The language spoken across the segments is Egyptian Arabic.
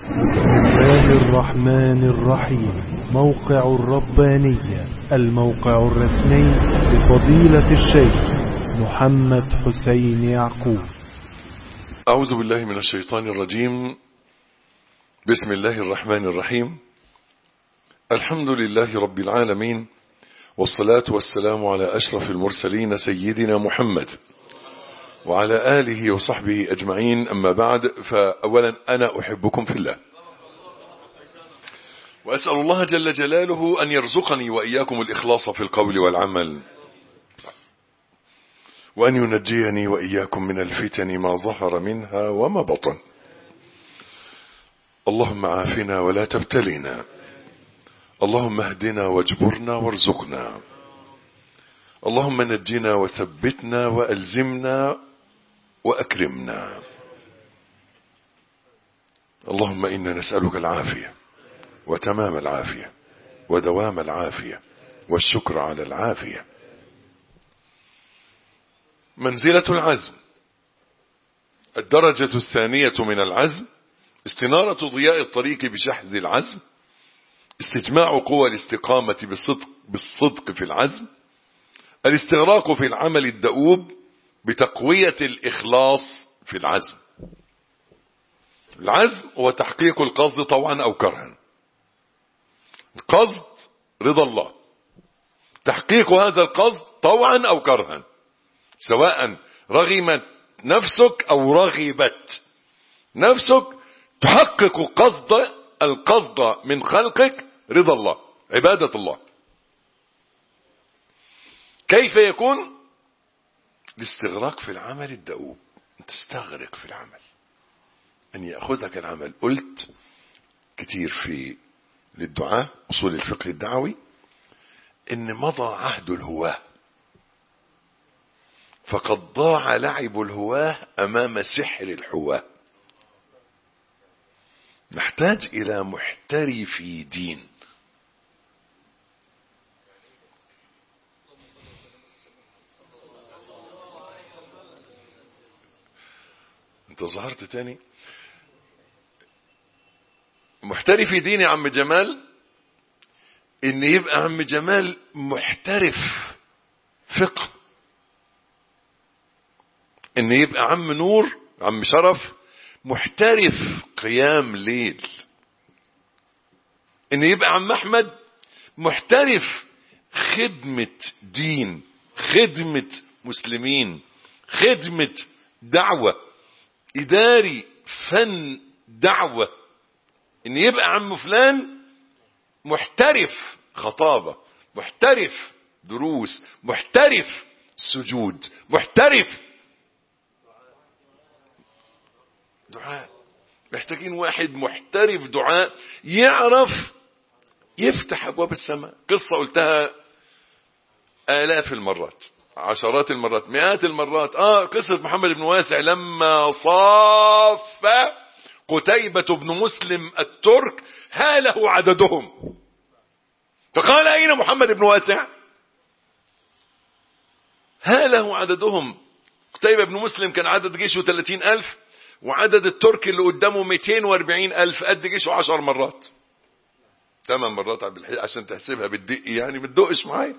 بسم الله الرحمن الرحيم موقع الربانية الموقع الرسمي لفضيلة الشيخ محمد حسين يعقوب أعوذ بالله من الشيطان الرجيم بسم الله الرحمن الرحيم الحمد لله رب العالمين والصلاة والسلام على أشرف المرسلين سيدنا محمد وعلى آله وصحبه أجمعين أما بعد فأولا أنا أحبكم في الله وأسأل الله جل جلاله أن يرزقني وإياكم الإخلاص في القول والعمل وأن ينجيني وإياكم من الفتن ما ظهر منها وما بطن اللهم عافنا ولا تبتلنا اللهم اهدنا واجبرنا وارزقنا اللهم نجنا وثبتنا وألزمنا وأكرمنا اللهم إنا نسألك العافية وتمام العافية ودوام العافية والشكر على العافية منزلة العزم الدرجة الثانية من العزم استنارة ضياء الطريق بشحذ العزم استجماع قوى الاستقامة بالصدق, بالصدق في العزم الاستغراق في العمل الدؤوب بتقوية الإخلاص في العزم العزم هو تحقيق القصد طوعا أو كرها القصد رضا الله تحقيق هذا القصد طوعا أو كرها سواء رغمت نفسك أو رغبت نفسك تحقق قصد القصد من خلقك رضا الله عبادة الله كيف يكون الاستغراق في العمل الدؤوب تستغرق في العمل أن يأخذك العمل قلت كتير في للدعاء أصول الفقه الدعوي إن مضى عهد الهواه فقد ضاع لعب الهواه أمام سحر الحواه نحتاج إلى محترفي دين انت ظهرت تاني محترفي دين يا عم جمال ان يبقى عم جمال محترف فقه ان يبقى عم نور عم شرف محترف قيام ليل ان يبقى عم احمد محترف خدمة دين خدمة مسلمين خدمة دعوة اداري فن دعوة ان يبقى عم فلان محترف خطابة محترف دروس محترف سجود محترف دعاء محتاجين واحد محترف دعاء يعرف يفتح ابواب السماء قصة قلتها الاف المرات عشرات المرات مئات المرات اه قصة محمد بن واسع لما صاف قتيبة بن مسلم الترك هاله عددهم فقال اين محمد بن واسع هاله عددهم قتيبة بن مسلم كان عدد جيشه 30 ألف وعدد الترك اللي قدامه 240 ألف قد جيشه 10 مرات 8 مرات عشان تحسبها بالدق يعني ما تدقش معايا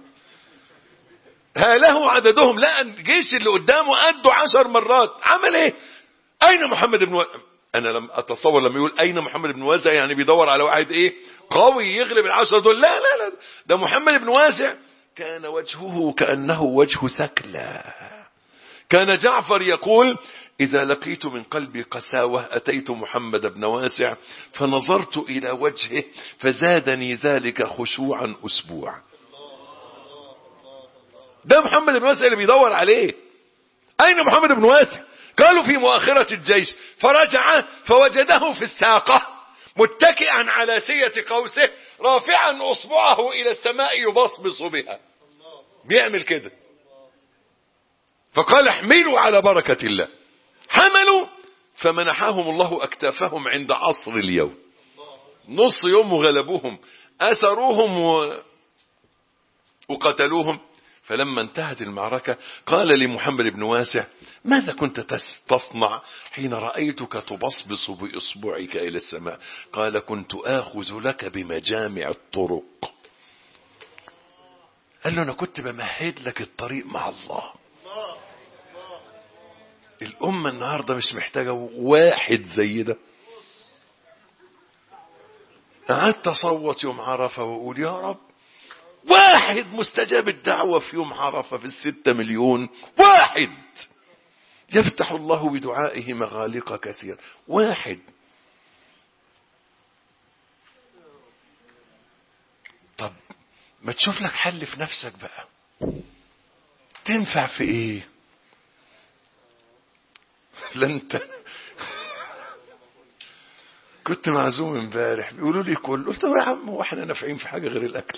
هاله عددهم لقى الجيش اللي قدامه قده 10 مرات عمل ايه اين محمد بن و... انا لم اتصور لما يقول اين محمد بن واسع يعني بيدور على واحد ايه قوي يغلب العشرة دول لا لا لا ده محمد بن واسع كان وجهه كأنه وجه سكلى كان جعفر يقول إذا لقيت من قلبي قساوة أتيت محمد بن واسع فنظرت إلى وجهه فزادني ذلك خشوعا أسبوع ده محمد بن واسع اللي بيدور عليه أين محمد بن واسع قالوا في مؤخرة الجيش فرجع فوجده في الساقة متكئا على سية قوسه رافعا أصبعه إلى السماء يبصبص بها بيعمل كده فقال احملوا على بركة الله حملوا فمنحهم الله أكتافهم عند عصر اليوم نص يوم غلبوهم أسروهم و... وقتلوهم فلما انتهت المعركة قال لمحمد بن واسع ماذا كنت تصنع حين رأيتك تبصبص بإصبعك إلى السماء قال كنت آخذ لك بمجامع الطرق قال له أنا كنت بمهد لك الطريق مع الله الأمة النهاردة مش محتاجة واحد زي ده قعدت أصوت يوم عرفة وأقول يا رب واحد مستجاب الدعوة في يوم عرفة في الستة مليون واحد يفتح الله بدعائه مغالق كثير واحد طب ما تشوف لك حل في نفسك بقى تنفع في ايه لا انت كنت معزوم امبارح بيقولوا لي كل قلت يا عم هو احنا نافعين في حاجه غير الاكل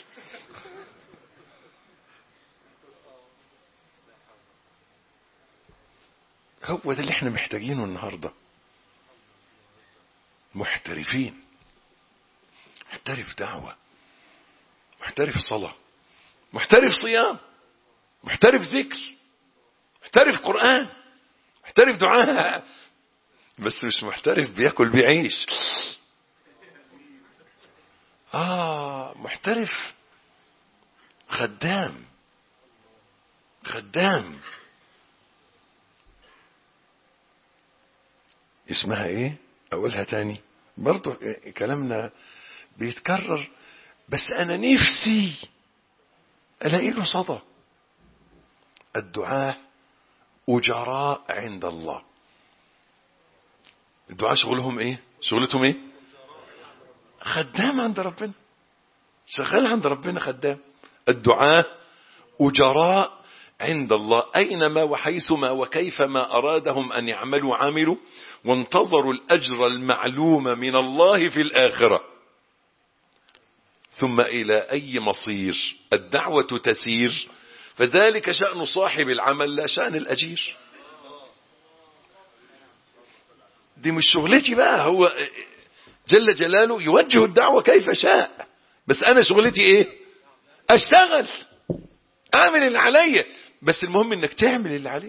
هو ده اللي احنا محتاجينه النهارده محترفين محترف دعوه محترف صلاه محترف صيام محترف ذكر محترف قران محترف دعاء بس مش محترف بياكل بيعيش اه محترف خدام خدام اسمها ايه اقولها تاني برضو كلامنا بيتكرر بس انا نفسي الاقي له صدى الدعاء اجراء عند الله الدعاء شغلهم ايه شغلتهم ايه خدام عند ربنا شغال عند ربنا خدام الدعاء أجراء عند الله أينما وحيثما وكيفما أرادهم أن يعملوا عملوا وانتظروا الأجر المعلوم من الله في الآخرة ثم إلى أي مصير الدعوة تسير فذلك شأن صاحب العمل لا شأن الأجير دي مش شغلتي بقى هو جل جلاله يوجه الدعوة كيف شاء بس أنا شغلتي إيه أشتغل أعمل اللي عليا بس المهم إنك تعمل اللي عليك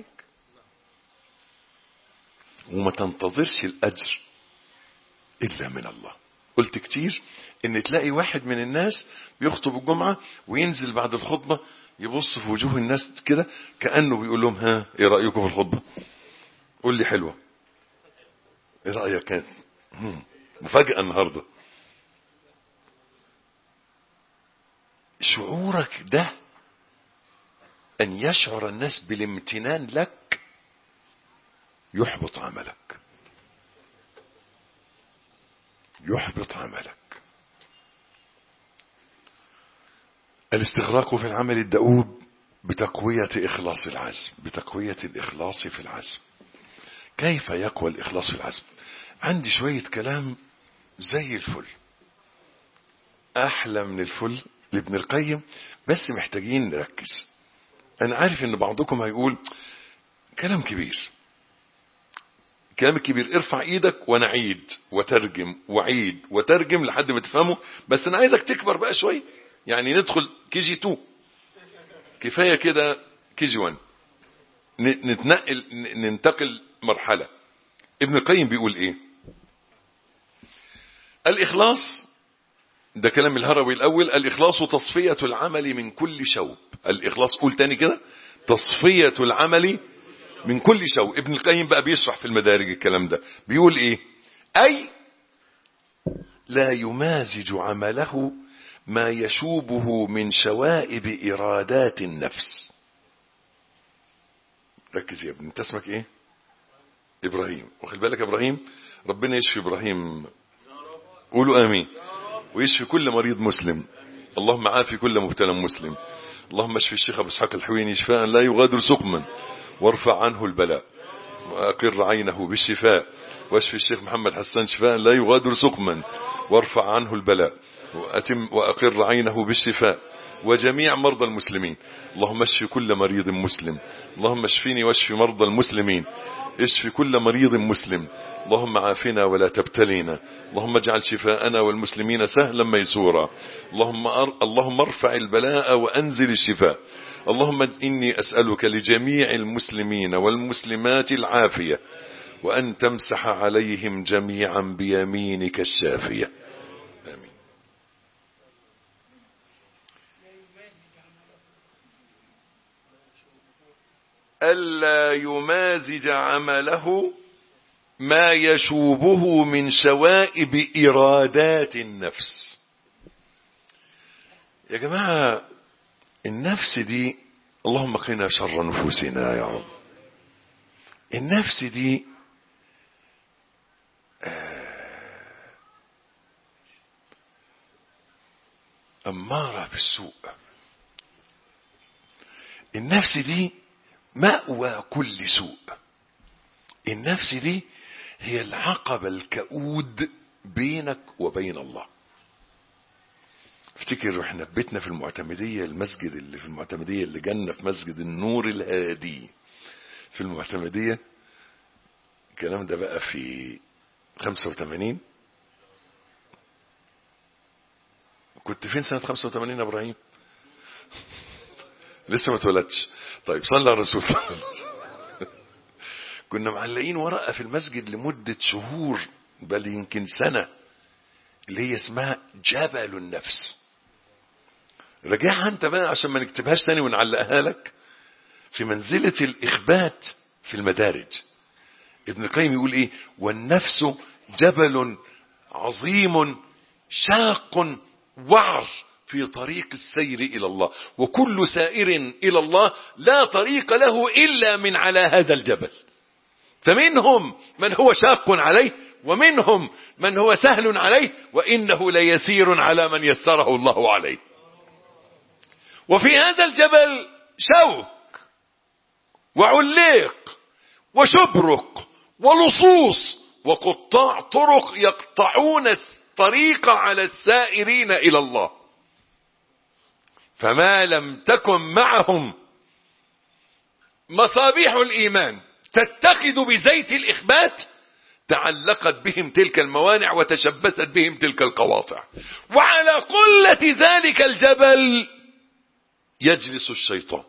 وما تنتظرش الأجر إلا من الله قلت كتير إن تلاقي واحد من الناس بيخطب الجمعة وينزل بعد الخطبة يبص في وجوه الناس كده كأنه بيقول لهم ها إيه رأيكم في الخطبة قول لي حلوة إيه رأيك كان مفاجأة النهاردة شعورك ده أن يشعر الناس بالامتنان لك يحبط عملك يحبط عملك الاستغراق في العمل الدؤوب بتقوية إخلاص العزم بتقوية الإخلاص في العزم كيف يقوى الإخلاص في العزم عندي شوية كلام زي الفل أحلى من الفل لابن القيم بس محتاجين نركز أنا عارف إن بعضكم هيقول كلام كبير الكلام الكبير ارفع ايدك وانا عيد وترجم وعيد وترجم لحد ما تفهمه بس انا عايزك تكبر بقى شويه يعني ندخل كي جي 2 كفايه كده كي جي 1 نتنقل ننتقل مرحله ابن القيم بيقول ايه الاخلاص ده كلام الهروي الاول الاخلاص تصفيه العمل من كل شوب الاخلاص قول تاني كده تصفيه العمل من كل شو ابن القيم بقى بيشرح في المدارج الكلام ده بيقول ايه اي لا يمازج عمله ما يشوبه من شوائب ارادات النفس ركز يا ابني انت اسمك ايه ابراهيم واخد بالك يا ابراهيم ربنا يشفي ابراهيم قولوا امين ويشفي كل مريض مسلم اللهم عافي كل مبتلى مسلم اللهم اشفي الشيخ ابو اسحاق الحويني شفاء لا يغادر سقما وارفع عنه البلاء وأقر عينه بالشفاء واشفي الشيخ محمد حسان شفاء لا يغادر سقما وارفع عنه البلاء وأتم وأقر عينه بالشفاء وجميع مرضى المسلمين اللهم اشف كل مريض مسلم اللهم اشفيني واشف مرضى المسلمين اشف كل مريض مسلم اللهم عافنا ولا تبتلينا اللهم اجعل شفاءنا والمسلمين سهلا ميسورا اللهم أر... اللهم ارفع البلاء وانزل الشفاء اللهم إني أسألك لجميع المسلمين والمسلمات العافية وأن تمسح عليهم جميعا بيمينك الشافية آمين ألا يمازج عمله ما يشوبه من شوائب إرادات النفس يا جماعة النفس دي اللهم قنا شر نفوسنا يا رب النفس دي أمارة بالسوء النفس دي مأوى كل سوء النفس دي هي العقبة الكؤود بينك وبين الله افتكر واحنا في بيتنا في المعتمدية المسجد اللي في المعتمدية اللي جنة في مسجد النور الهادي في المعتمدية الكلام ده بقى في 85 كنت فين سنة 85 يا ابراهيم لسه ما اتولدتش طيب صلى على الرسول صلى الله عليه وسلم كنا معلقين ورقة في المسجد لمدة شهور بل يمكن سنة اللي هي اسمها جبل النفس راجعها انت بقى عشان ما نكتبهاش تاني ونعلقها لك في منزلة الإخبات في المدارج ابن القيم يقول ايه والنفس جبل عظيم شاق وعر في طريق السير إلى الله وكل سائر إلى الله لا طريق له إلا من على هذا الجبل فمنهم من هو شاق عليه ومنهم من هو سهل عليه وإنه ليسير على من يسره الله عليه وفي هذا الجبل شوك وعليق وشبرق ولصوص وقطاع طرق يقطعون الطريق على السائرين إلى الله فما لم تكن معهم مصابيح الإيمان تتخذ بزيت الإخبات تعلقت بهم تلك الموانع وتشبثت بهم تلك القواطع وعلى قلة ذلك الجبل يجلس الشيطان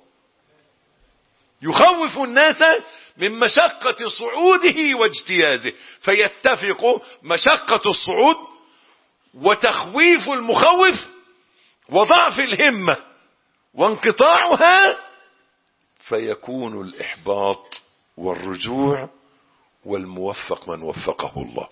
يخوف الناس من مشقة صعوده واجتيازه فيتفق مشقة الصعود وتخويف المخوف وضعف الهمة وانقطاعها فيكون الإحباط والرجوع والموفق من وفقه الله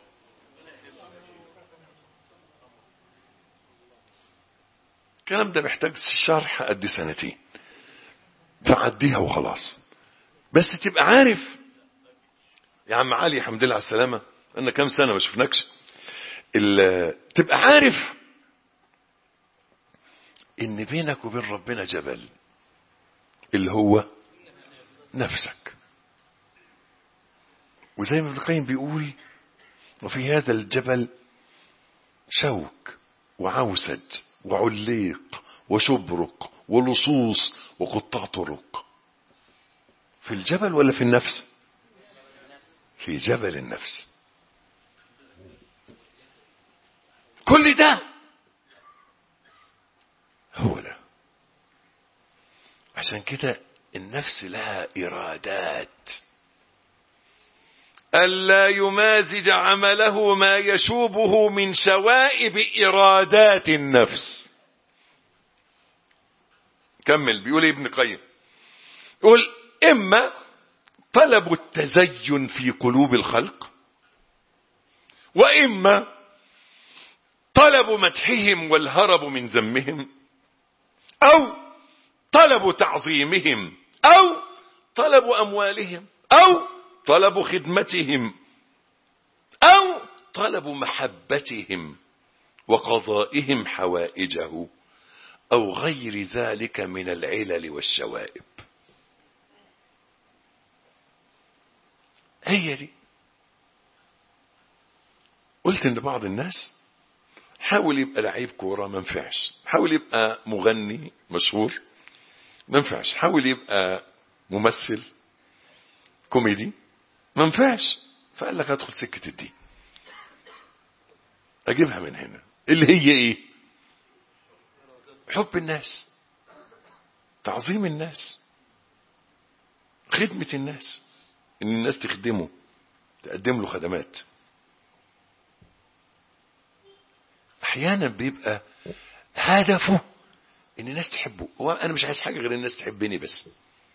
الكلام ده محتاج شرح قد سنتين فعديها وخلاص بس تبقى عارف يا عم علي الحمد لله على السلامة أنا كام سنة ما شفناكش تبقى عارف ان بينك وبين ربنا جبل اللي هو نفسك وزي ما ابن القيم بيقول وفي هذا الجبل شوك وعوسج وعليق وشبرق ولصوص وقطاع طرق في الجبل ولا في النفس في جبل النفس كل ده هو ده عشان كده النفس لها إرادات ألا يمازج عمله ما يشوبه من شوائب إرادات النفس كمل بيقول ابن قيم يقول إما طلب التزين في قلوب الخلق وإما طلب مدحهم والهرب من ذمهم أو طلب تعظيمهم أو طلب أموالهم أو طلب خدمتهم أو طلب محبتهم وقضائهم حوائجه أو غير ذلك من العلل والشوائب هي دي قلت ان بعض الناس حاول يبقى لعيب كورة ما نفعش حاول يبقى مغني مشهور ما نفعش حاول يبقى ممثل كوميدي ما نفعش فقال لك ادخل سكة الدين اجيبها من هنا اللي هي ايه حب الناس تعظيم الناس خدمة الناس ان الناس تخدمه تقدم له خدمات احيانا بيبقى هدفه ان الناس تحبه هو انا مش عايز حاجه غير الناس تحبني بس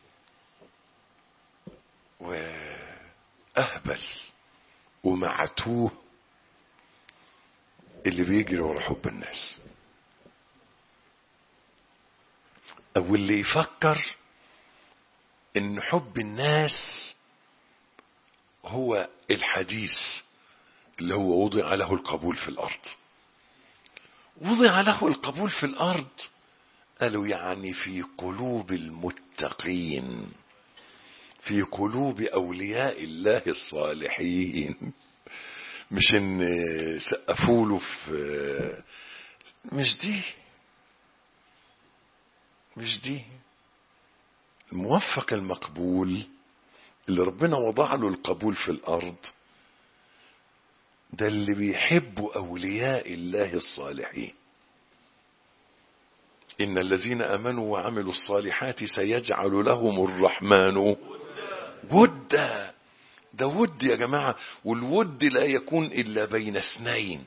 واهبل ومعتوه اللي بيجري ورا حب الناس او اللي يفكر ان حب الناس هو الحديث اللي هو وضع له القبول في الارض وضع له القبول في الارض قالوا يعني في قلوب المتقين في قلوب اولياء الله الصالحين مش ان سقفوا له في مش دي مش دي الموفق المقبول اللي ربنا وضع له القبول في الارض ده اللي بيحبوا اولياء الله الصالحين ان الذين امنوا وعملوا الصالحات سيجعل لهم الرحمن ودا ده ود يا جماعه والود لا يكون الا بين اثنين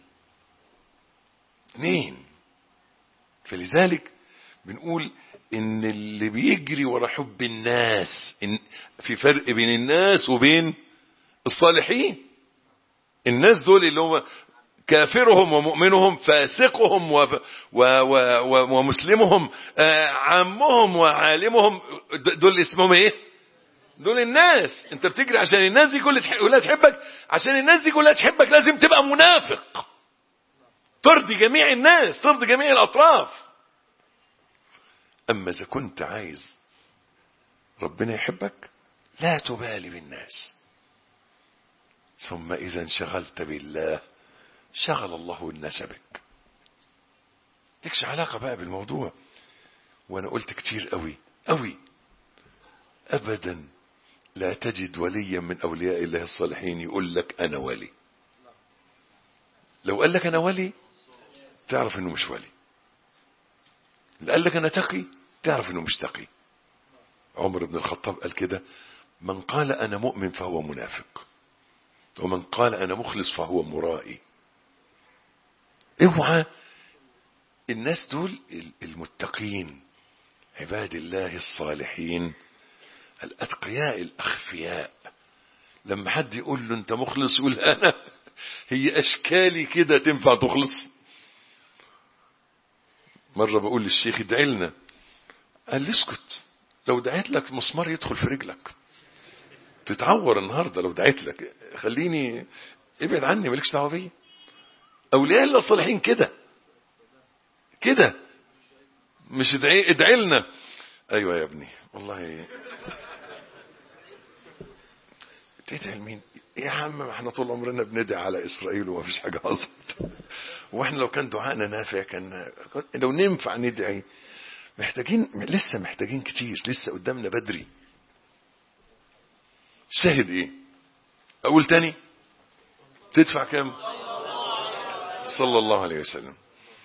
اثنين فلذلك بنقول ان اللي بيجري ورا حب الناس إن في فرق بين الناس وبين الصالحين الناس دول اللي هم كافرهم ومؤمنهم فاسقهم و و و و ومسلمهم آه عمهم وعالمهم دول اسمهم ايه دول الناس انت بتجري عشان الناس دي كلها تحبك عشان الناس دي كلها تحبك لازم تبقى منافق ترضي جميع الناس ترضي جميع الاطراف اما اذا كنت عايز ربنا يحبك لا تبالي بالناس ثم اذا انشغلت بالله شغل الله الناس بك لكش علاقة بقى بالموضوع وانا قلت كتير قوي قوي ابدا لا تجد وليا من اولياء الله الصالحين يقول لك انا ولي لو قال لك انا ولي تعرف انه مش ولي اللي قال لك انا تقي تعرف انه مش تقي عمر بن الخطاب قال كده من قال انا مؤمن فهو منافق ومن قال انا مخلص فهو مرائي اوعى الناس دول المتقين عباد الله الصالحين الاتقياء الاخفياء لما حد يقول له انت مخلص يقول انا هي اشكالي كده تنفع تخلص مرة بقول للشيخ ادعي لنا قال لي اسكت لو دعيت لك مسمار يدخل في رجلك تتعور النهارده لو دعيت لك خليني ابعد عني مالكش دعوه بيا اولياء الله الصالحين كده كده مش ادعي ادعي لنا ايوه يا ابني والله تدعي لمين يا عم ما احنا طول عمرنا بندعي على اسرائيل وما فيش حاجه حصلت واحنا لو كان دعائنا نافع كان لو ننفع ندعي محتاجين لسه محتاجين كتير لسه قدامنا بدري شاهد ايه اقول تاني تدفع كام صلى الله عليه وسلم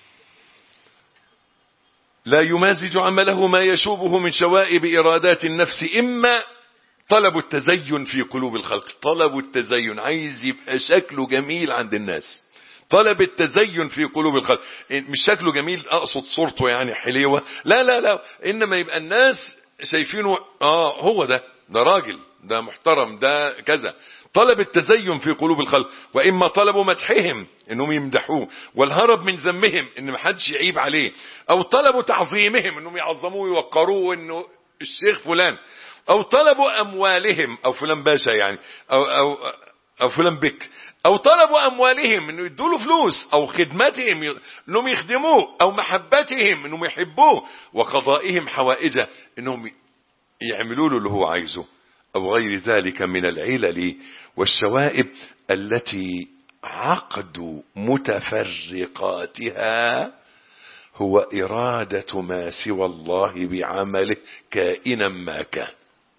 لا يمازج عمله ما يشوبه من شوائب إرادات النفس إما طلب التزين في قلوب الخلق طلب التزين عايز يبقى شكله جميل عند الناس طلب التزين في قلوب الخلق مش شكله جميل اقصد صورته يعني حليوة لا لا لا انما يبقى الناس شايفينه اه هو ده ده راجل ده محترم ده كذا طلب التزين في قلوب الخلق واما طلبوا مدحهم انهم يمدحوه والهرب من ذمهم ان ما حدش يعيب عليه او طلبوا تعظيمهم انهم يعظموه ويوقروه انه الشيخ فلان او طلبوا اموالهم او فلان باشا يعني او او او فلان بك او طلبوا اموالهم انه يدوا له فلوس او خدمتهم انهم يخدموه او محبتهم انهم يحبوه وقضائهم حوائجه انهم يعملوا له اللي هو عايزه او غير ذلك من العلل والشوائب التي عقد متفرقاتها هو إرادة ما سوى الله بعمله كائنا ما كان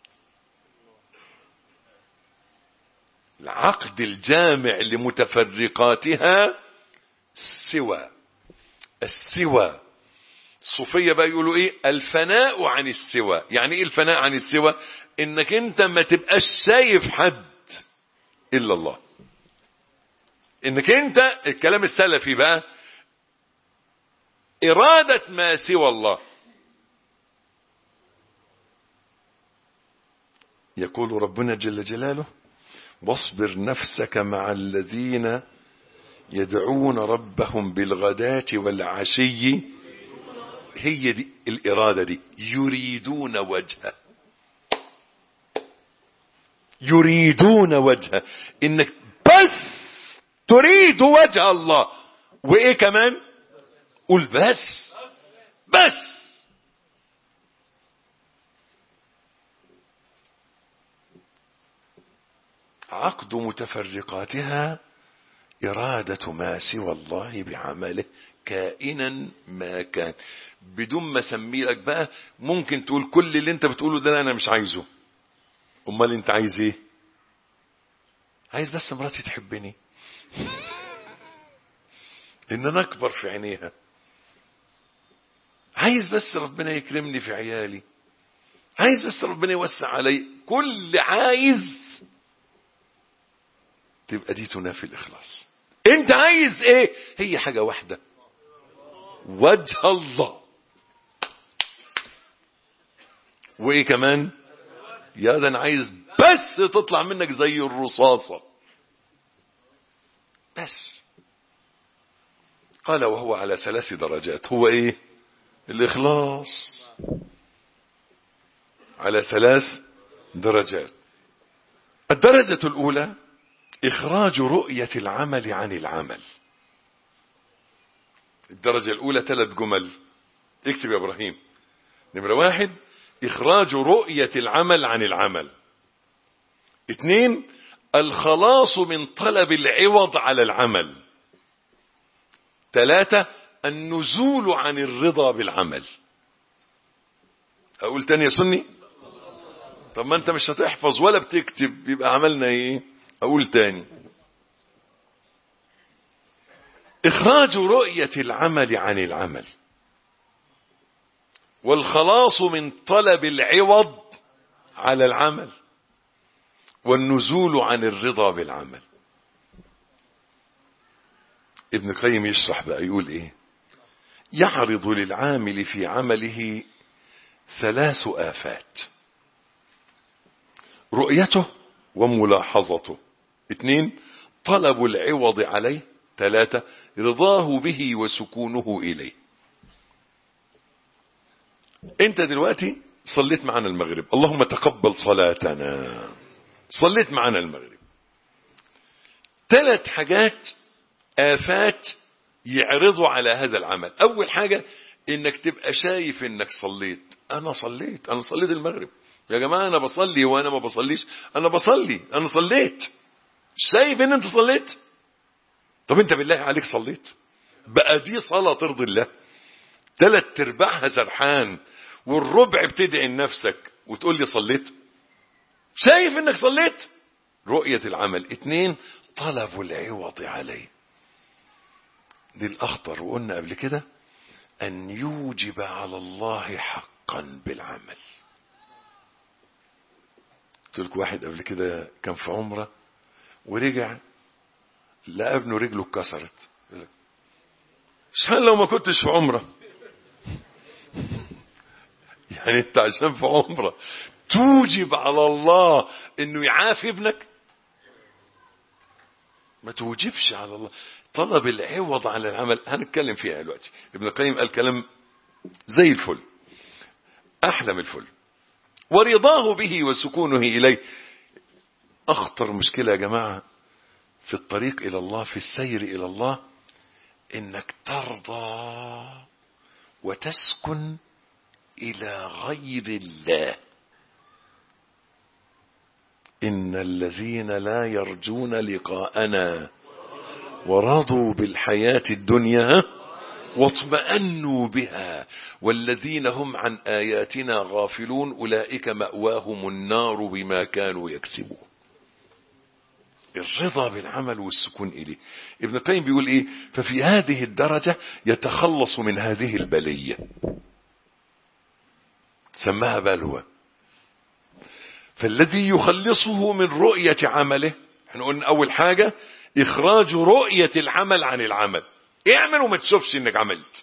العقد الجامع لمتفرقاتها سوى السوى الصوفية بقى يقولوا ايه الفناء عن السوى يعني ايه الفناء عن السوى انك انت ما تبقاش شايف حد الا الله انك انت الكلام السلفي بقى ارادة ما سوى الله يقول ربنا جل جلاله واصبر نفسك مع الذين يدعون ربهم بالغداة والعشي هي دي الإرادة دي يريدون وجهه يريدون وجهه إنك بس تريد وجه الله وإيه كمان قول بس بس عقد متفرقاتها إرادة ما سوى الله بعمله كائنا ما كان بدون ما اسمي لك بقى ممكن تقول كل اللي انت بتقوله ده انا مش عايزه امال انت عايز ايه عايز بس مراتي تحبني ان انا اكبر في عينيها عايز بس ربنا يكرمني في عيالي عايز بس ربنا يوسع علي كل عايز تبقى دي تنافي الاخلاص انت عايز ايه هي حاجة واحدة وجه الله وايه كمان يا ده انا عايز بس تطلع منك زي الرصاصة بس قال وهو على ثلاث درجات هو ايه الاخلاص على ثلاث درجات الدرجة الاولى اخراج رؤية العمل عن العمل الدرجة الاولى ثلاث جمل اكتب يا ابراهيم نمرة واحد اخراج رؤية العمل عن العمل اثنين الخلاص من طلب العوض على العمل ثلاثة النزول عن الرضا بالعمل اقول تاني يا سني طب ما انت مش هتحفظ ولا بتكتب يبقى عملنا ايه اقول تاني اخراج رؤية العمل عن العمل والخلاص من طلب العوض على العمل والنزول عن الرضا بالعمل ابن القيم يشرح بقى يقول ايه يعرض للعامل في عمله ثلاث آفات رؤيته وملاحظته اثنين طلب العوض عليه ثلاثة رضاه به وسكونه إليه انت دلوقتي صليت معنا المغرب اللهم تقبل صلاتنا صليت معنا المغرب ثلاث حاجات آفات يعرضوا على هذا العمل أول حاجة إنك تبقى شايف إنك صليت أنا صليت أنا صليت المغرب يا جماعة أنا بصلي وأنا ما بصليش أنا بصلي أنا صليت شايف إن أنت صليت طب أنت بالله عليك صليت بقى دي صلاة ترضي الله ثلاث ارباعها سرحان والربع بتدعي لنفسك وتقول لي صليت شايف انك صليت رؤية العمل اتنين طلب العوض عليه دي الاخطر وقلنا قبل كده ان يوجب على الله حقا بالعمل قلت لكم واحد قبل كده كان في عمره ورجع لقى ابنه رجله اتكسرت شحال لو ما كنتش في عمره يعني انت عشان في عمره توجب على الله انه يعافي ابنك ما توجبش على الله طلب العوض على العمل هنتكلم فيها دلوقتي ابن القيم قال كلام زي الفل احلى من الفل ورضاه به وسكونه اليه اخطر مشكله يا جماعه في الطريق الى الله في السير الى الله انك ترضى وتسكن الى غير الله ان الذين لا يرجون لقاءنا ورضوا بالحياه الدنيا واطمأنوا بها والذين هم عن آياتنا غافلون أولئك مأواهم النار بما كانوا يكسبون الرضا بالعمل والسكون إليه ابن القيم بيقول إيه ففي هذه الدرجة يتخلص من هذه البلية سماها بلوى فالذي يخلصه من رؤية عمله احنا قلنا أول حاجة إخراج رؤية العمل عن العمل اعمل وما تشوفش انك عملت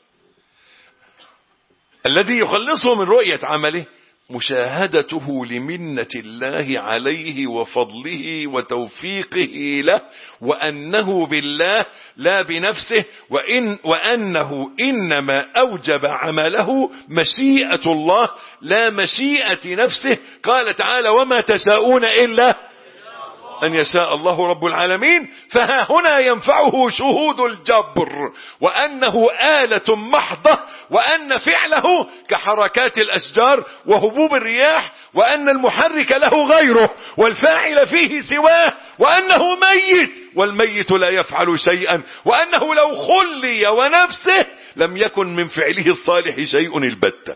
الذي يخلصه من رؤية عمله مشاهدته لمنة الله عليه وفضله وتوفيقه له وأنه بالله لا بنفسه وإن وأنه إنما أوجب عمله مشيئة الله لا مشيئة نفسه قال تعالى وما تشاءون إلا أن يشاء الله رب العالمين فها هنا ينفعه شهود الجبر وأنه آلة محضة وأن فعله كحركات الأشجار وهبوب الرياح وأن المحرك له غيره والفاعل فيه سواه وأنه ميت والميت لا يفعل شيئا وأنه لو خلي ونفسه لم يكن من فعله الصالح شيء البتة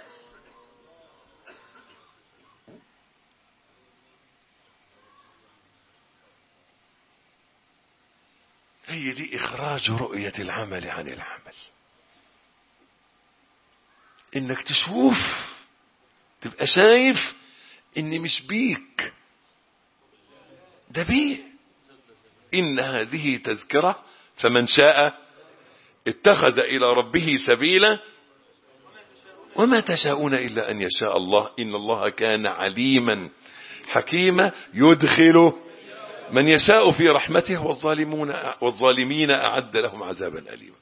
هي دي إخراج رؤية العمل عن العمل إنك تشوف تبقى شايف إن مش بيك ده بيه إن هذه تذكرة فمن شاء اتخذ إلى ربه سبيلا وما تشاءون إلا أن يشاء الله إن الله كان عليما حكيما يدخل من يشاء في رحمته والظالمون والظالمين أعد لهم عذابا أليما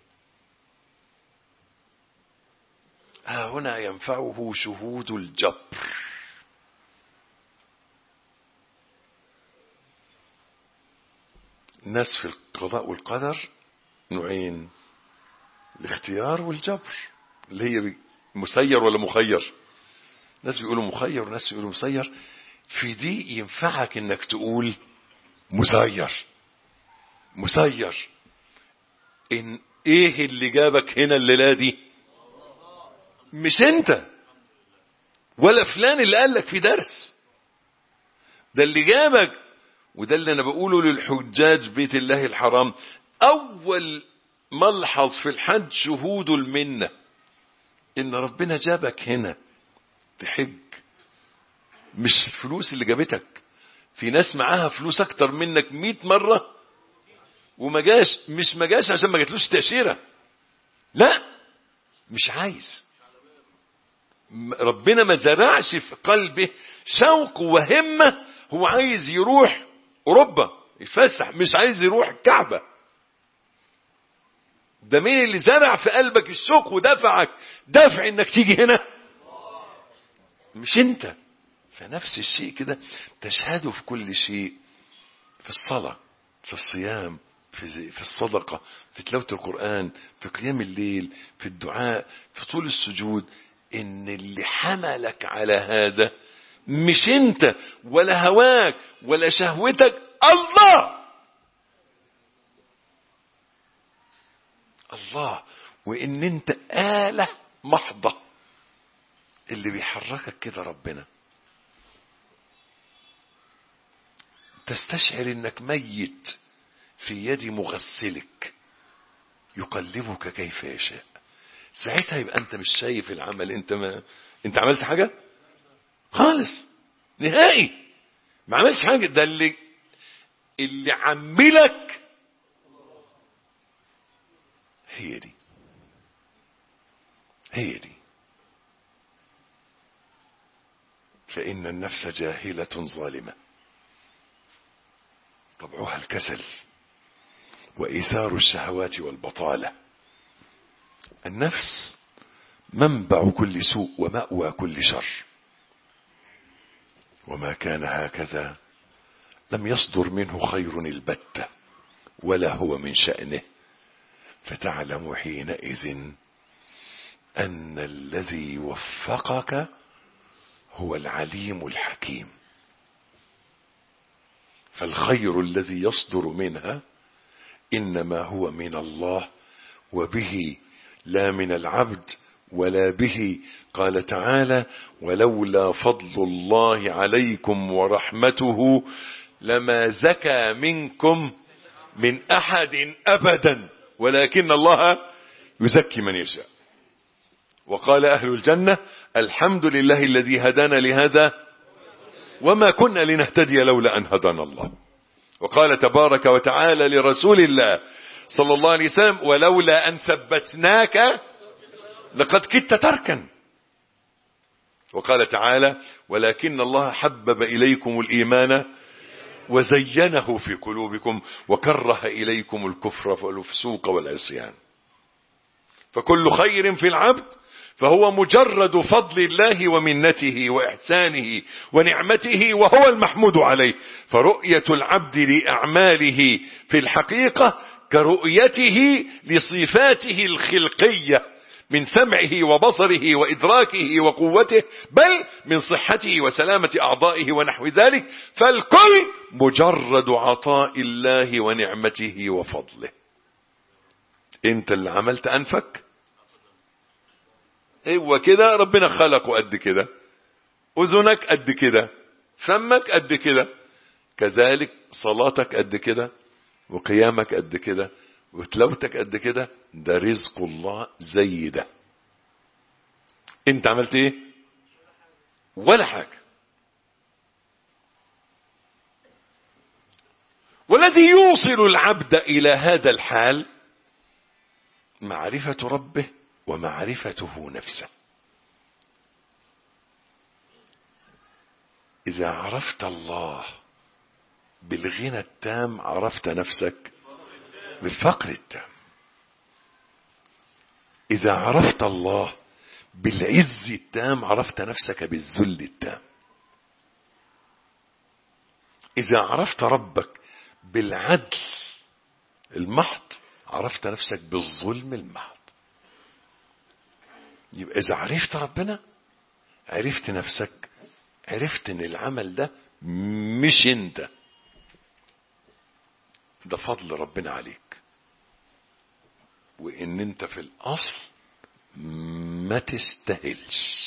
ها هنا ينفعه شهود الجبر الناس في القضاء والقدر نوعين الاختيار والجبر اللي هي مسير ولا مخير ناس بيقولوا مخير وناس بيقولوا مسير في دي ينفعك انك تقول مسير مسير ان ايه اللي جابك هنا الليله دي مش انت ولا فلان اللي قال لك في درس ده اللي جابك وده اللي انا بقوله للحجاج بيت الله الحرام اول ملحظ في الحج شهود المنه ان ربنا جابك هنا تحج مش الفلوس اللي جابتك في ناس معاها فلوس اكتر منك مئة مرة وما جاش مش ما جاش عشان ما جاتلوش تأشيرة لا مش عايز ربنا ما زرعش في قلبه شوق وهمة هو عايز يروح أوروبا يفسح مش عايز يروح الكعبة ده مين اللي زرع في قلبك الشوق ودفعك دفع انك تيجي هنا مش انت فنفس الشيء كده تشهده في كل شيء في الصلاة في الصيام في, في الصدقة في تلاوة القرآن في قيام الليل في الدعاء في طول السجود ان اللي حملك على هذا مش انت ولا هواك ولا شهوتك الله الله وان انت آلة محضة اللي بيحركك كده ربنا تستشعر انك ميت في يد مغسلك يقلبك كيف يشاء ساعتها يبقى انت مش شايف العمل انت ما انت عملت حاجة خالص نهائي ما عملش حاجة ده اللي اللي عملك هي دي هي دي فإن النفس جاهلة ظالمة طبعها الكسل وإيثار الشهوات والبطالة النفس منبع كل سوء ومأوى كل شر وما كان هكذا لم يصدر منه خير البتة ولا هو من شأنه فتعلم حينئذ أن الذي وفقك هو العليم الحكيم فالخير الذي يصدر منها إنما هو من الله وبه لا من العبد ولا به قال تعالى ولولا فضل الله عليكم ورحمته لما زكى منكم من أحد أبدا ولكن الله يزكي من يشاء وقال أهل الجنة الحمد لله الذي هدانا لهذا وما كنا لنهتدي لولا أن هدانا الله وقال تبارك وتعالى لرسول الله صلى الله عليه وسلم ولولا أن ثبتناك لقد كدت تركا وقال تعالى ولكن الله حبب إليكم الإيمان وزينه في قلوبكم وكره إليكم الكفر والفسوق والعصيان فكل خير في العبد فهو مجرد فضل الله ومنته وإحسانه ونعمته وهو المحمود عليه فرؤية العبد لأعماله في الحقيقة كرؤيته لصفاته الخلقية من سمعه وبصره وإدراكه وقوته بل من صحته وسلامة أعضائه ونحو ذلك فالكل مجرد عطاء الله ونعمته وفضله انت اللي عملت أنفك ايوه كده ربنا خلقه قد كده اذنك قد كده فمك قد كده كذلك صلاتك قد كده وقيامك قد كده وتلاوتك قد كده ده رزق الله زي ده انت عملت ايه ولا حاجة والذي يوصل العبد الى هذا الحال معرفة ربه ومعرفته نفسه إذا عرفت الله بالغنى التام عرفت نفسك بالفقر التام إذا عرفت الله بالعز التام عرفت نفسك بالذل التام إذا عرفت ربك بالعدل المحض عرفت نفسك بالظلم المحض يبقى إذا عرفت ربنا عرفت نفسك عرفت ان العمل ده مش انت ده فضل ربنا عليك وان انت في الاصل ما تستاهلش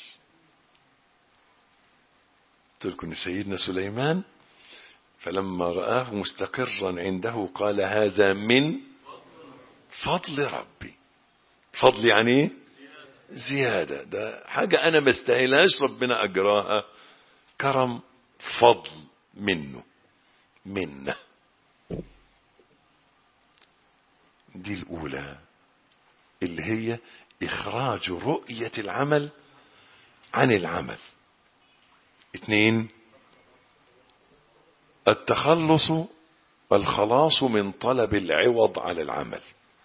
قلت لكم ان سيدنا سليمان فلما رآه مستقرا عنده قال هذا من فضل ربي فضل يعني ايه زيادة ده حاجة أنا ما استاهلهاش ربنا أجراها كرم فضل منه منه دي الأولى اللي هي إخراج رؤية العمل عن العمل اثنين التخلص والخلاص من طلب العوض على العمل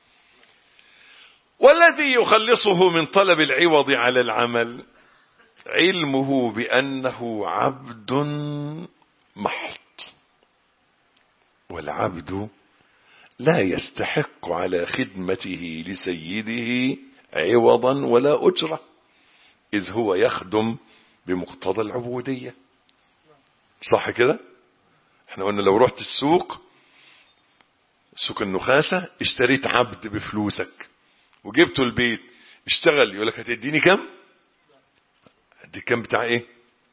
والذي يخلصه من طلب العوض على العمل علمه بأنه عبد محض والعبد لا يستحق على خدمته لسيده عوضا ولا أجرة إذ هو يخدم بمقتضى العبودية صح كده احنا قلنا لو رحت السوق سوق النخاسة اشتريت عبد بفلوسك وجبته البيت اشتغل يقول لك هتديني كم هديك كم بتاع ايه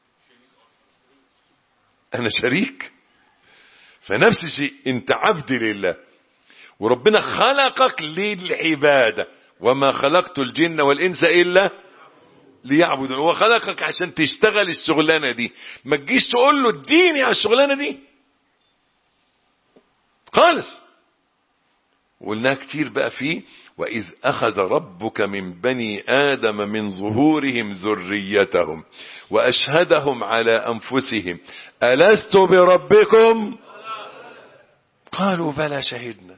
انا شريك فنفس الشيء انت عبد لله وربنا خلقك للعبادة وما خلقت الجن والانس الا ليعبدون هو خلقك عشان تشتغل الشغلانة دي ما تجيش تقول له اديني على الشغلانة دي خالص قلناها كتير بقى فيه وإذ أخذ ربك من بني آدم من ظهورهم ذريتهم وأشهدهم على أنفسهم ألست بربكم قالوا بلى شهدنا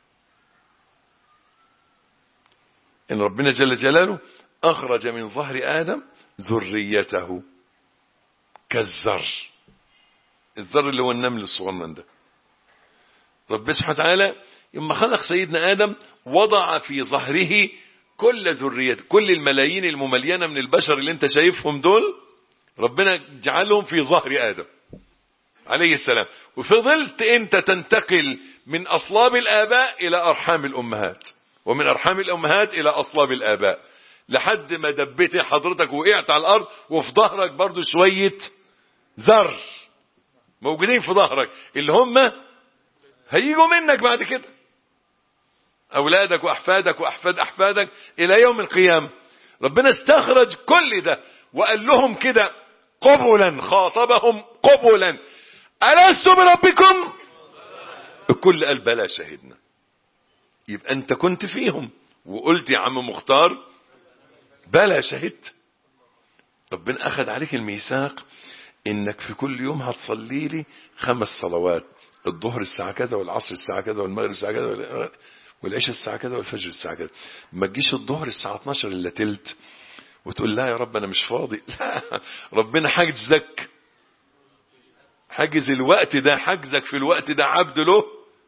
إن ربنا جل جلاله أخرج من ظهر آدم ذريته كالذر الذر اللي هو النمل الصغنن ده رب سبحانه وتعالى لما خلق سيدنا آدم وضع في ظهره كل ذرية كل الملايين المملينة من البشر اللي انت شايفهم دول ربنا جعلهم في ظهر آدم عليه السلام وفضلت انت تنتقل من أصلاب الآباء إلى أرحام الأمهات ومن أرحام الأمهات إلى أصلاب الآباء لحد ما دبيت حضرتك وقعت على الأرض وفي ظهرك برضو شوية ذر موجودين في ظهرك اللي هم هيجوا منك بعد كده اولادك واحفادك واحفاد احفادك الى يوم القيامه ربنا استخرج كل ده وقال لهم كده قبلا خاطبهم قبلا ألست بربكم الكل قال بلى شهدنا يبقى انت كنت فيهم وقلت يا عم مختار بلى شهدت ربنا اخذ عليك الميثاق انك في كل يوم هتصلي لي خمس صلوات الظهر الساعة كذا والعصر الساعة كذا والمغرب الساعة كذا والعشاء الساعة كذا والفجر الساعة كذا ما تجيش الظهر الساعة 12 الا تلت وتقول لا يا رب انا مش فاضي لا ربنا حجزك حجز الوقت ده حجزك في الوقت ده عبد له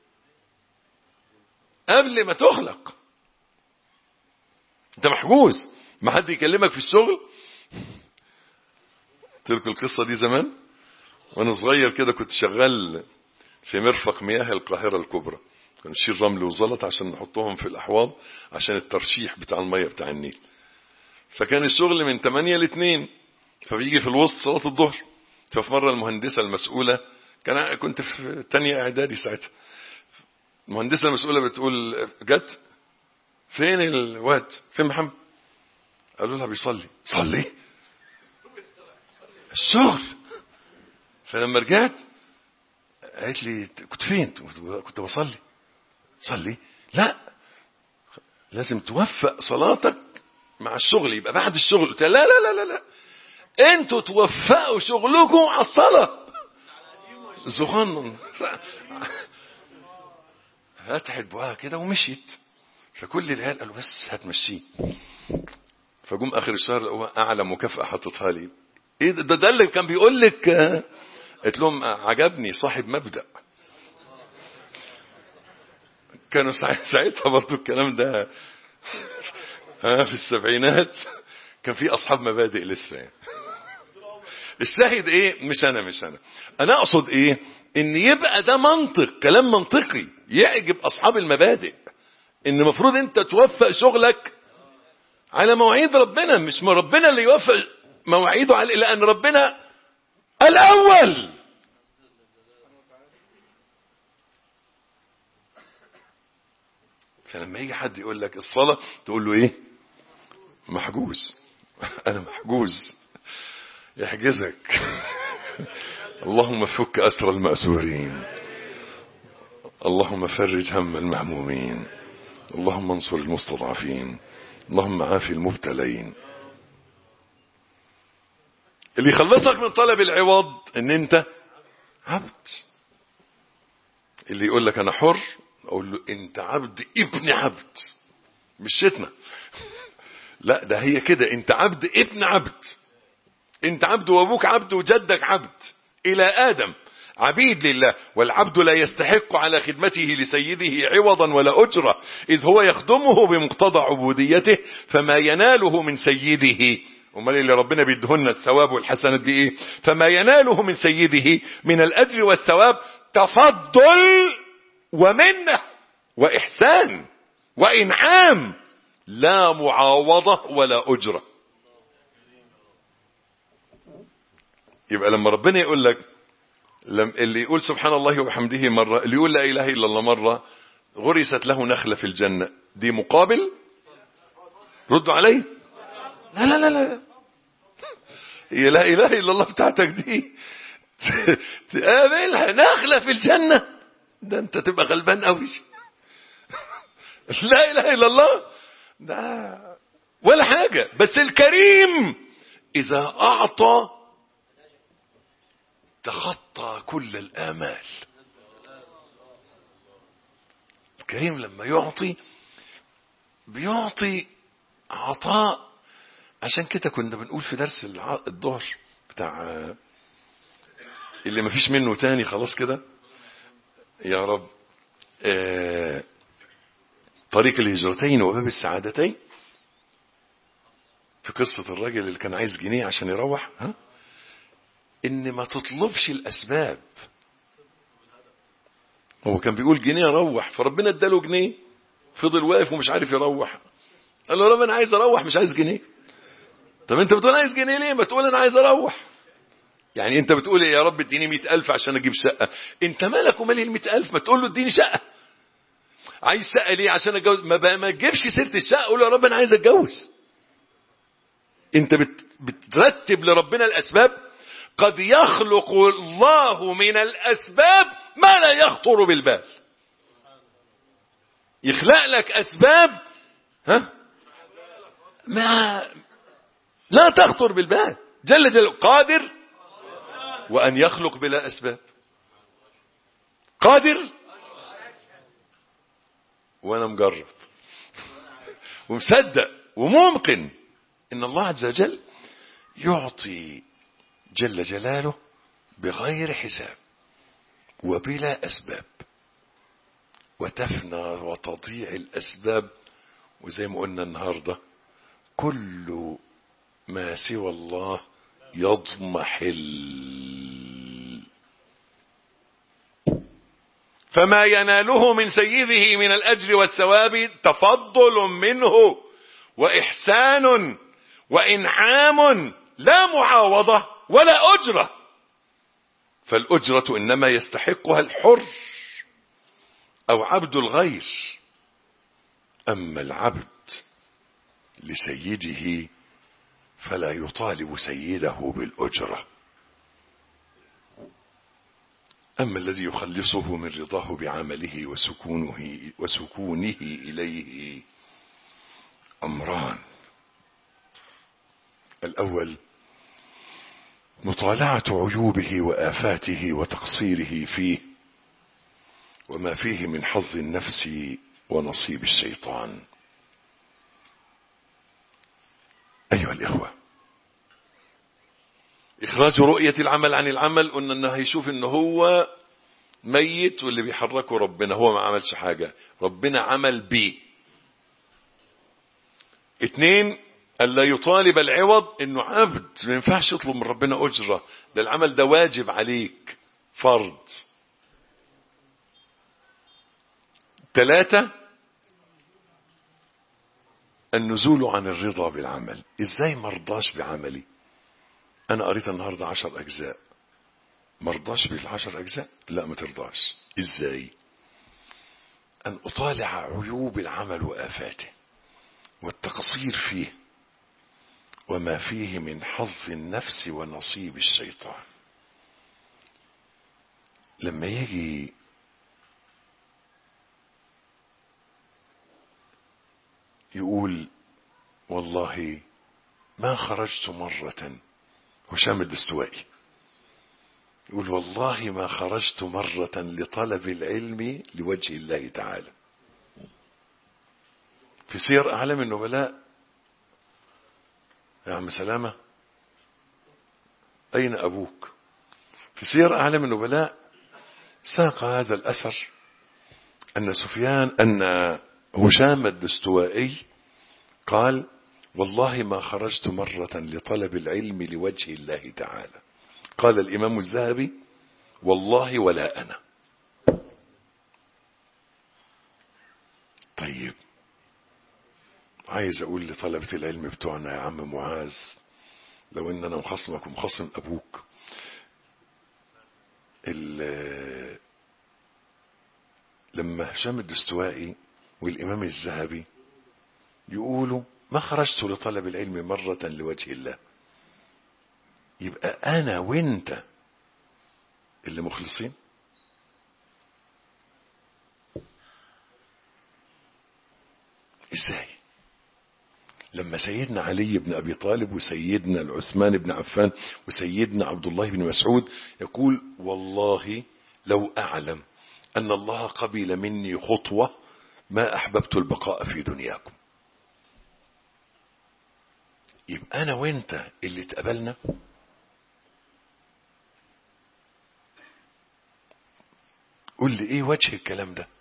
قبل ما تخلق انت محجوز ما حد يكلمك في الشغل قلت لكم القصة دي زمان وانا صغير كده كنت شغال في مرفق مياه القاهرة الكبرى كنا نشيل رمل وزلط عشان نحطهم في الأحواض عشان الترشيح بتاع المية بتاع النيل فكان الشغل من 8 ل 2 فبيجي في الوسط صلاة الظهر ففي مرة المهندسة المسؤولة كان كنت في تانية إعدادي ساعتها المهندسة المسؤولة بتقول جت فين الواد فين محمد قالوا لها بيصلي صلي الشغل فلما رجعت قالت لي كنت فين كنت بصلي صلي لا لازم توفق صلاتك مع الشغل يبقى بعد الشغل قلت لا لا لا لا لا انتوا توفقوا شغلكم على الصلاة زغنن فتحت بقها كده ومشيت فكل العيال قالوا بس هتمشيه فجم اخر الشهر لقوها اعلى مكافأة حطتها لي ايه ده ده اللي كان بيقول لك قلت لهم عجبني صاحب مبدأ كانوا ساعتها برضو الكلام ده في السبعينات كان في اصحاب مبادئ لسه يعني. الشاهد ايه مش انا مش انا انا اقصد ايه ان يبقى ده منطق كلام منطقي يعجب اصحاب المبادئ ان المفروض انت توفق شغلك على مواعيد ربنا مش ما ربنا اللي يوفق مواعيده على لان ربنا الاول فلما يجي حد يقول لك الصلاة تقول له ايه محجوز انا محجوز يحجزك اللهم فك اسر المأسورين اللهم فرج هم المهمومين اللهم انصر المستضعفين اللهم عافي المبتلين اللي يخلصك من طلب العوض ان انت عبد اللي يقول لك انا حر اقول له انت عبد ابن عبد مش شتمه لا ده هي كده انت عبد ابن عبد انت عبد وابوك عبد وجدك عبد الى ادم عبيد لله والعبد لا يستحق على خدمته لسيده عوضا ولا أجرة إذ هو يخدمه بمقتضى عبوديته فما يناله من سيده امال اللي ربنا بيدهن الثواب والحسنات دي ايه فما يناله من سيده من الاجر والثواب تفضل ومنه واحسان وانعام لا معاوضه ولا اجره يبقى لما ربنا يقول لك لم اللي يقول سبحان الله وبحمده مرة اللي يقول لا إله إلا الله مرة غرست له نخلة في الجنة دي مقابل ردوا علي لا لا لا لا هي لا إله إلا الله بتاعتك دي تقابلها نخلة في الجنة ده أنت تبقى غلبان قوي لا إله إلا الله ده ولا حاجة بس الكريم إذا أعطى تخطى كل الآمال الكريم لما يعطي بيعطي عطاء عشان كده كنا بنقول في درس الظهر بتاع اللي مفيش منه تاني خلاص كده يا رب آه طريق الهجرتين وباب السعادتين في قصة الراجل اللي كان عايز جنيه عشان يروح ها ان ما تطلبش الاسباب هو كان بيقول جنيه اروح فربنا اداله جنيه فضل واقف ومش عارف يروح قال له رب انا عايز اروح مش عايز جنيه طب انت بتقول عايز جنيه ليه ما تقول انا عايز اروح يعني انت بتقول يا رب اديني مئة ألف عشان اجيب شقة انت مالك ومال المئة ألف ما تقول له اديني شقة عايز شقة ليه عشان اتجوز ما, بقى ما تجيبش سيرة الشقة قول له يا رب انا عايز اتجوز انت بت بترتب لربنا الاسباب قد يخلق الله من الاسباب ما لا يخطر بالبال يخلق لك اسباب ها ما لا تخطر بالبال جل جلاله قادر وان يخلق بلا اسباب قادر وانا مجرب ومصدق وممكن ان الله عز وجل يعطي جل جلاله بغير حساب وبلا اسباب وتفنى وتضيع الاسباب وزي ما قلنا النهارده كل ما سوى الله يضمحل فما يناله من سيده من الاجر والثواب تفضل منه واحسان وانعام لا معاوضه ولا اجره فالاجره انما يستحقها الحر او عبد الغير اما العبد لسيده فلا يطالب سيده بالاجره أما الذي يخلصه من رضاه بعمله وسكونه, وسكونه إليه أمران الأول مطالعة عيوبه وآفاته وتقصيره فيه وما فيه من حظ النفس ونصيب الشيطان أيها الإخوة إخراج رؤية العمل عن العمل قلنا إنه هيشوف إن هو ميت واللي بيحركه ربنا هو ما عملش حاجة ربنا عمل بيه اتنين ألا يطالب العوض إنه عبد ما ينفعش يطلب من ربنا أجرة ده العمل ده واجب عليك فرض ثلاثة النزول عن الرضا بالعمل ازاي مرضاش بعملي انا قريت النهاردة عشر اجزاء مرضاش بالعشر اجزاء لا ما ترضاش ازاي ان اطالع عيوب العمل وافاته والتقصير فيه وما فيه من حظ النفس ونصيب الشيطان لما يجي يقول والله ما خرجت مرة هشام الدستوائي يقول والله ما خرجت مرة لطلب العلم لوجه الله تعالى في سير أعلام النبلاء يا عم سلامة أين أبوك في سير أعلام النبلاء ساق هذا الأثر أن سفيان أن هشام الدستوائي قال والله ما خرجت مرة لطلب العلم لوجه الله تعالى قال الإمام الذهبي والله ولا أنا طيب عايز أقول لطلبة العلم بتوعنا يا عم معاذ لو إن أنا مخصمك ومخصم أبوك لما هشام الدستوائي والإمام الذهبي يقولوا ما خرجت لطلب العلم مرة لوجه الله يبقى أنا وإنت اللي مخلصين إزاي لما سيدنا علي بن أبي طالب وسيدنا العثمان بن عفان وسيدنا عبد الله بن مسعود يقول والله لو أعلم أن الله قبل مني خطوة ما أحببت البقاء في دنياكم يبقى أنا وإنت اللي اتقبلنا قول لي إيه وجه الكلام ده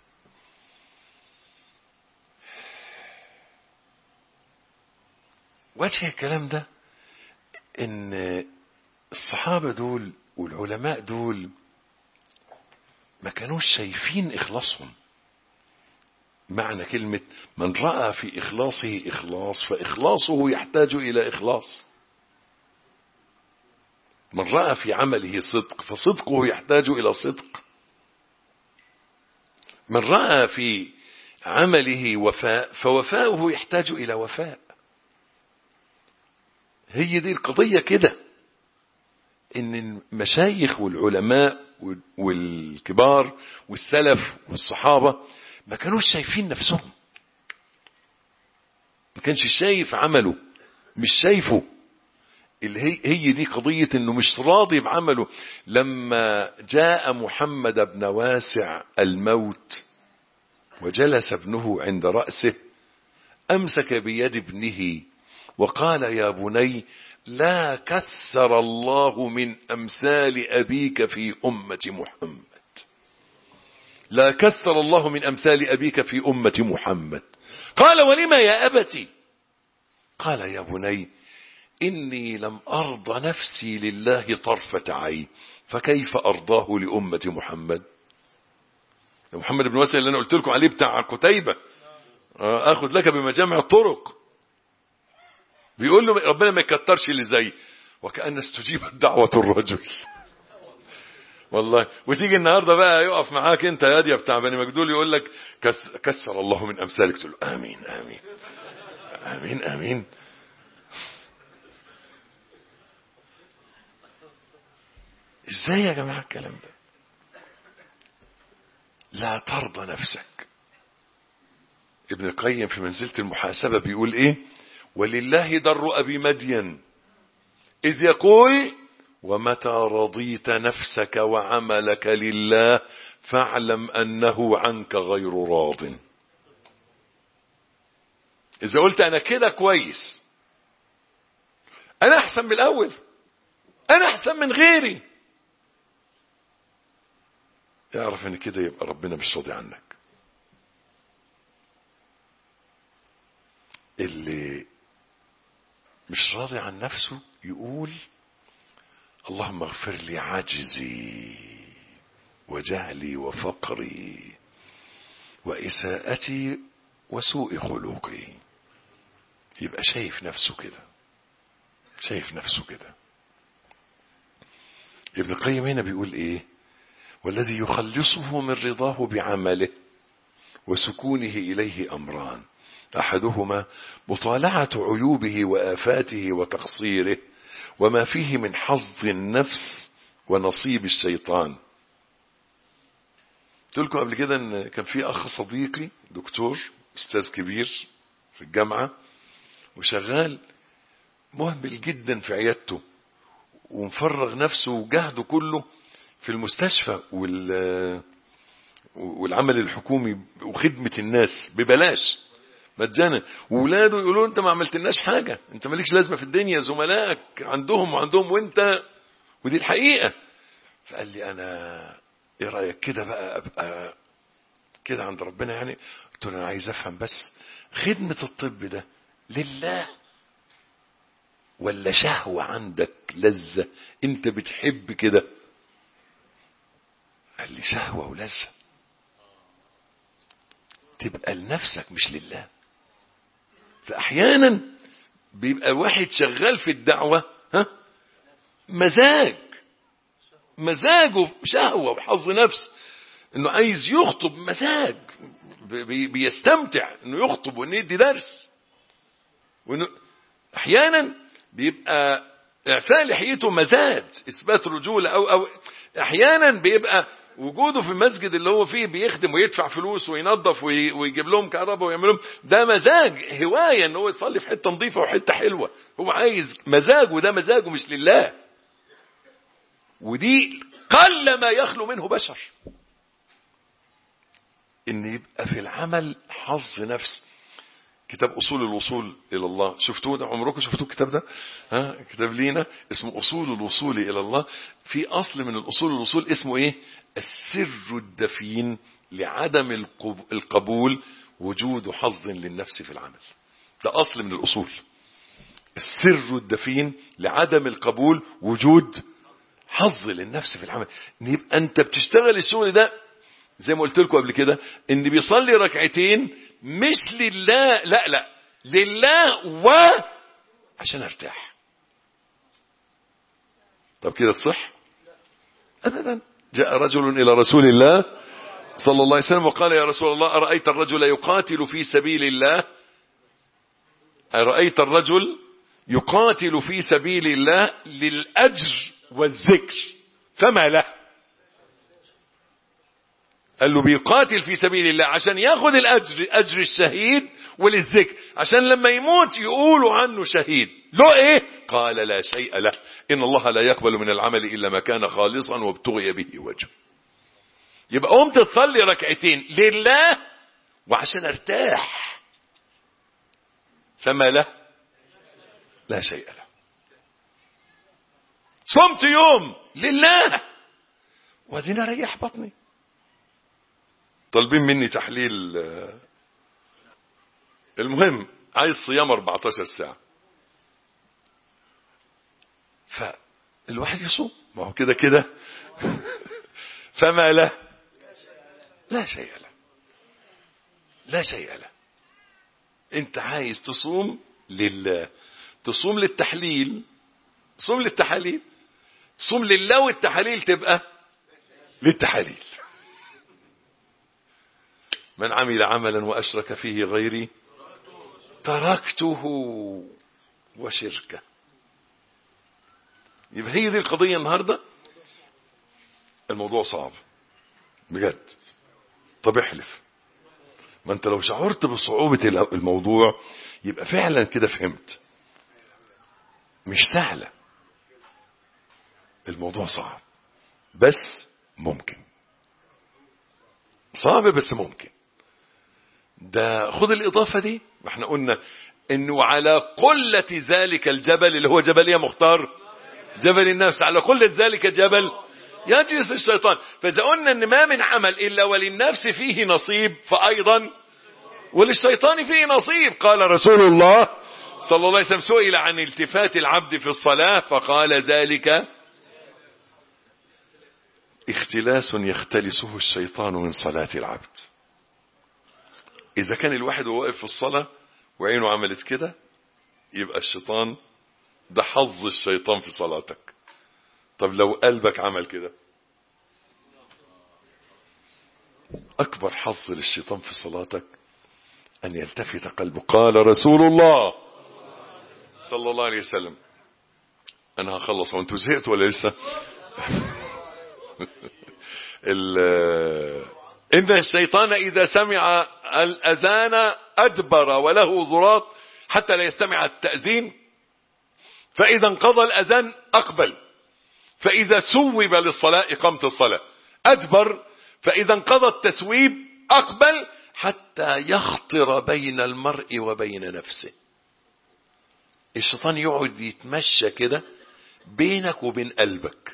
وجه الكلام ده إن الصحابة دول والعلماء دول ما كانوش شايفين إخلاصهم معنى كلمة من رأى في إخلاصه إخلاص فإخلاصه يحتاج إلى إخلاص من رأى في عمله صدق فصدقه يحتاج إلى صدق من رأى في عمله وفاء فوفاؤه يحتاج إلى وفاء هي دي القضية كده ان المشايخ والعلماء والكبار والسلف والصحابة ما كانوش شايفين نفسهم ما كانش شايف عمله مش شايفه اللي هي, هي دي قضية انه مش راضي بعمله لما جاء محمد بن واسع الموت وجلس ابنه عند رأسه امسك بيد ابنه وقال يا بني لا كثر الله من امثال ابيك في امة محمد لا كثر الله من امثال ابيك في امة محمد قال ولم يا ابتي قال يا بني إني لم أرض نفسي لله طرفة عين فكيف أرضاه لأمة محمد محمد بن واسع اللي أنا قلت لكم عليه بتاع كتيبة أخذ لك بمجامع الطرق بيقول له ربنا ما يكترش اللي زي وكأن استجيبت دعوة الرجل والله وتيجي النهارده بقى يقف معاك انت يا دي بتاع بني مجدول يقول لك كسر الله من امثالك تقول له امين امين امين امين ازاي يا جماعة الكلام ده لا ترضى نفسك ابن القيم في منزلة المحاسبة بيقول ايه ولله در ابي مدين اذ يقول ومتى رضيت نفسك وعملك لله فاعلم انه عنك غير راض اذا قلت انا كده كويس انا احسن من الاول انا احسن من غيري اعرف ان كده يبقى ربنا مش راضي عنك اللي مش راضي عن نفسه يقول اللهم اغفر لي عجزي وجهلي وفقري وإساءتي وسوء خلقي يبقى شايف نفسه كده شايف نفسه كده ابن القيم هنا بيقول ايه والذي يخلصه من رضاه بعمله وسكونه إليه أمران أحدهما مطالعة عيوبه وآفاته وتقصيره وما فيه من حظ النفس ونصيب الشيطان قلت لكم قبل كده ان كان في اخ صديقي دكتور استاذ كبير في الجامعه وشغال مهمل جدا في عيادته ومفرغ نفسه وجهده كله في المستشفى وال والعمل الحكومي وخدمة الناس ببلاش مجانا وولاده يقولوا انت ما عملتلناش حاجة انت مالكش لازمة في الدنيا زملائك عندهم وعندهم وانت ودي الحقيقة فقال لي انا ايه رأيك كده بقى ابقى كده عند ربنا يعني قلت له انا عايز افهم بس خدمة الطب ده لله ولا شهوة عندك لذة انت بتحب كده قال لي شهوة ولذة تبقى لنفسك مش لله فأحيانا بيبقى الواحد شغال في الدعوة ها مزاج مزاجه شهوة وحظ نفس انه عايز يخطب مزاج بي بيستمتع انه يخطب وانه يدي درس وانه احيانا بيبقى اعفاء لحيته مزاج اثبات رجولة او او احيانا بيبقى وجوده في المسجد اللي هو فيه بيخدم ويدفع فلوس وينظف ويجيب لهم كهرباء ويعمل لهم ده مزاج هوايه ان هو يصلي في حته نظيفه وحته حلوه هو عايز مزاج وده مزاجه مش لله ودي قل ما يخلو منه بشر ان يبقى في العمل حظ نفس كتاب اصول الوصول الى الله شفتوه ده عمركم شفتوه الكتاب ده ها كتاب لينا اسمه اصول الوصول الى الله في اصل من الاصول الوصول اسمه ايه السر الدفين لعدم القبول وجود حظ للنفس في العمل ده اصل من الاصول السر الدفين لعدم القبول وجود حظ للنفس في العمل يبقى انت بتشتغل الشغل ده زي ما قلت لكم قبل كده ان بيصلي ركعتين مش لله لا لا لله و عشان ارتاح طب كده تصح ابدا جاء رجل الى رسول الله صلى الله عليه وسلم وقال يا رسول الله ارايت الرجل يقاتل في سبيل الله ارايت الرجل يقاتل في سبيل الله للاجر والذكر فما له قال له بيقاتل في سبيل الله عشان ياخد الاجر اجر الشهيد وللذكر عشان لما يموت يقولوا عنه شهيد له ايه قال لا شيء له ان الله لا يقبل من العمل الا ما كان خالصا وابتغي به وجهه يبقى قمت تصلي ركعتين لله وعشان ارتاح فما له لا شيء له صمت يوم لله وادينا ريح بطني طالبين مني تحليل المهم عايز صيام 14 ساعة فالواحد يصوم ما هو كده كده فما له لا شيء له لا شيء له انت عايز تصوم لله تصوم للتحليل صوم للتحاليل صوم لله والتحاليل تبقى للتحاليل من عمل عملا واشرك فيه غيري تركته وشركه يبقى هي دي القضيه النهارده الموضوع صعب بجد طب احلف ما انت لو شعرت بصعوبة الموضوع يبقى فعلا كده فهمت مش سهلة الموضوع صعب بس ممكن صعب بس ممكن ده خد الإضافة دي ما احنا قلنا انه على قلة ذلك الجبل اللي هو جبل يا مختار جبل النفس على قلة ذلك الجبل يجلس الشيطان فإذا قلنا ان ما من عمل إلا وللنفس فيه نصيب فأيضا وللشيطان فيه نصيب قال رسول الله صلى الله عليه وسلم سئل عن التفات العبد في الصلاة فقال ذلك اختلاس يختلسه الشيطان من صلاة العبد إذا كان الواحد واقف في الصلاة وعينه عملت كده يبقى الشيطان ده حظ الشيطان في صلاتك طب لو قلبك عمل كده أكبر حظ للشيطان في صلاتك أن يلتفت قلبه قال رسول الله صلى الله عليه وسلم أنا هخلص وأنتوا زهقتوا ولا لسه إن الشيطان إذا سمع الأذان أدبر وله ضراط حتى لا يستمع التأذين فإذا انقضى الأذان أقبل فإذا سوب للصلاة إقامة الصلاة أدبر فإذا انقضى التسويب أقبل حتى يخطر بين المرء وبين نفسه الشيطان يقعد يتمشى كده بينك وبين قلبك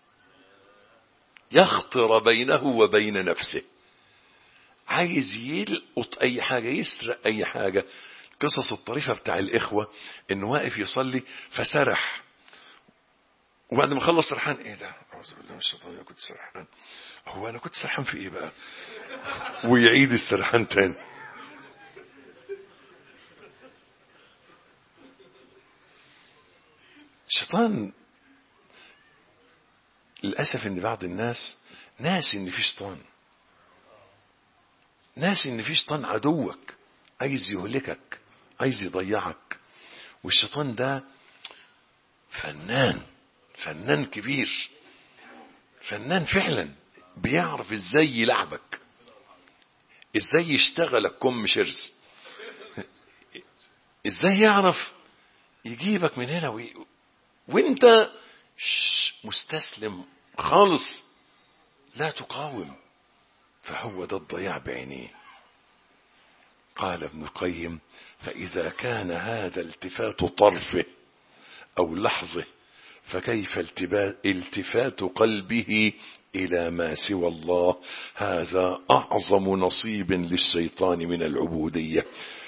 يخطر بينه وبين نفسه عايز يلقط اي حاجة يسرق اي حاجة قصص الطريفة بتاع الاخوة انه واقف يصلي فسرح وبعد ما خلص سرحان ايه ده اعوذ بالله من الشيطان انا كنت سرحان هو انا كنت سرحان في ايه بقى ويعيد السرحان تاني الشيطان للأسف ان بعض الناس ناسي ان في شيطان ناسي ان في شيطان عدوك عايز يهلكك عايز يضيعك والشيطان ده فنان فنان كبير فنان فعلا بيعرف ازاي يلعبك ازاي يشتغلك كم شرز ازاي يعرف يجيبك من هنا وي... وانت مستسلم خالص لا تقاوم فهو ده الضياع بعينيه قال ابن القيم فإذا كان هذا التفات طرفه أو لحظه فكيف التفات قلبه إلى ما سوى الله هذا أعظم نصيب للشيطان من العبودية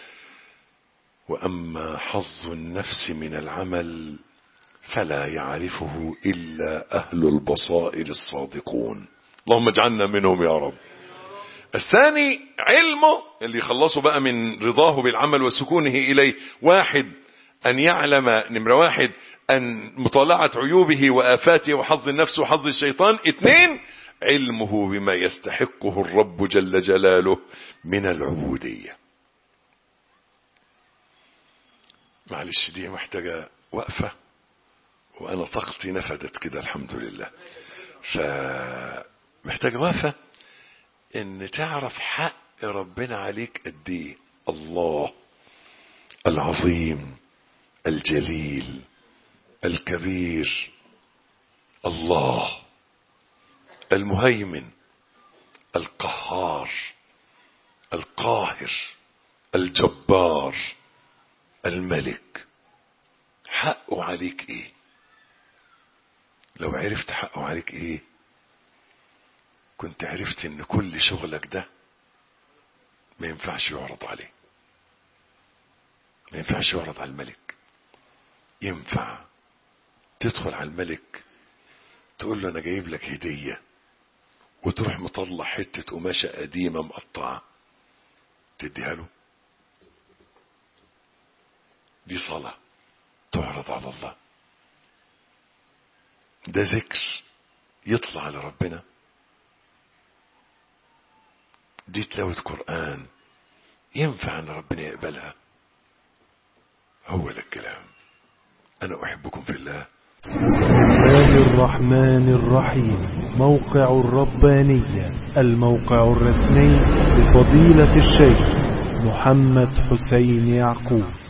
وأما حظ النفس من العمل فلا يعرفه إلا أهل البصائر الصادقون اللهم اجعلنا منهم يا رب الثاني علمه اللي يخلصه بقى من رضاه بالعمل وسكونه إليه واحد أن يعلم نمرة واحد أن مطالعة عيوبه وآفاته وحظ النفس وحظ الشيطان اثنين علمه بما يستحقه الرب جل جلاله من العبودية معلش دي محتاجة وقفة وأنا طاقتي نفدت كده الحمد لله فمحتاجة وقفة إن تعرف حق ربنا عليك قد إيه الله العظيم الجليل الكبير الله المهيمن القهار القاهر الجبار الملك حقه عليك ايه لو عرفت حقه عليك ايه كنت عرفت ان كل شغلك ده ما ينفعش يعرض عليه ما ينفعش يعرض على الملك ينفع تدخل على الملك تقول له انا جايب لك هدية وتروح مطلع حتة قماشة قديمة مقطعة تديها له دي صلاة تعرض على الله ده ذكر يطلع على ربنا دي تلاوة قرآن ينفع ان ربنا يقبلها هو ده الكلام انا احبكم في الله الله الرحمن الرحيم موقع الربانية الموقع الرسمي لفضيلة الشيخ محمد حسين يعقوب